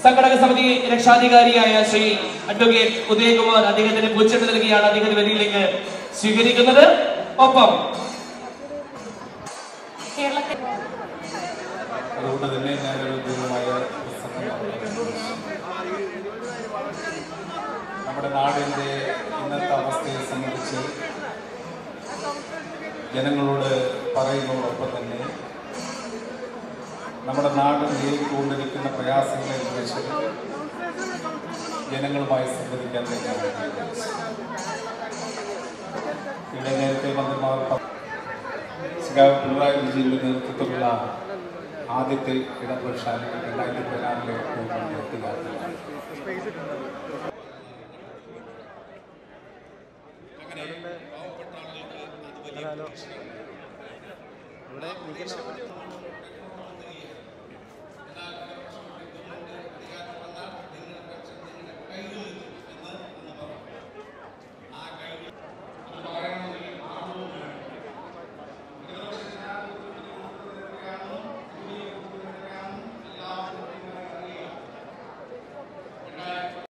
സംഘടക സമിതി രക്ഷാധികാരിയായ ശ്രീ അഡ്വക്കേറ്റ് ഉദയകുമാർ അദ്ദേഹത്തിന് പൂച്ചെണ്ട് നൽകിയാണ് അദ്ദേഹത്തെ വരിയിലേക്ക് സ്വീകരിക്കുന്നത് ഒപ്പം കേരളത്തിൽ അതുകൊണ്ട് തന്നെ ഞാനൊരു ദീർഘമായ പ്രസംഗം നടത്തുന്നു. നമ്മുടെ നാടിൻ്റെ ഇന്നത്തെ അവസ്ഥയെ സംബന്ധിച്ച് ജനങ്ങളോട് പറയുന്നതോടൊപ്പം തന്നെ നമ്മുടെ നാട് നേരിട്ടുകൊണ്ടിരിക്കുന്ന പ്രയാസങ്ങളെ കുറിച്ച് ജനങ്ങളുമായി സംവദിക്കാൻ തന്നെയാണ് തീരുമാനിച്ചത്. ഇവിടെ നേരത്തെ മന്ത്രിമാർ പറഞ്ഞു. സഖാവ് പിണറായി വിജയന്റെ നേതൃത്വത്തിലുള്ള ആദ്യത്തെ ഇടപെടൽ രണ്ടായിരത്തി പതിനാറിലെ ഒക്ടോബറിൽ എത്തുകയാണ് ഇവിടെ നിൽക്കുന്ന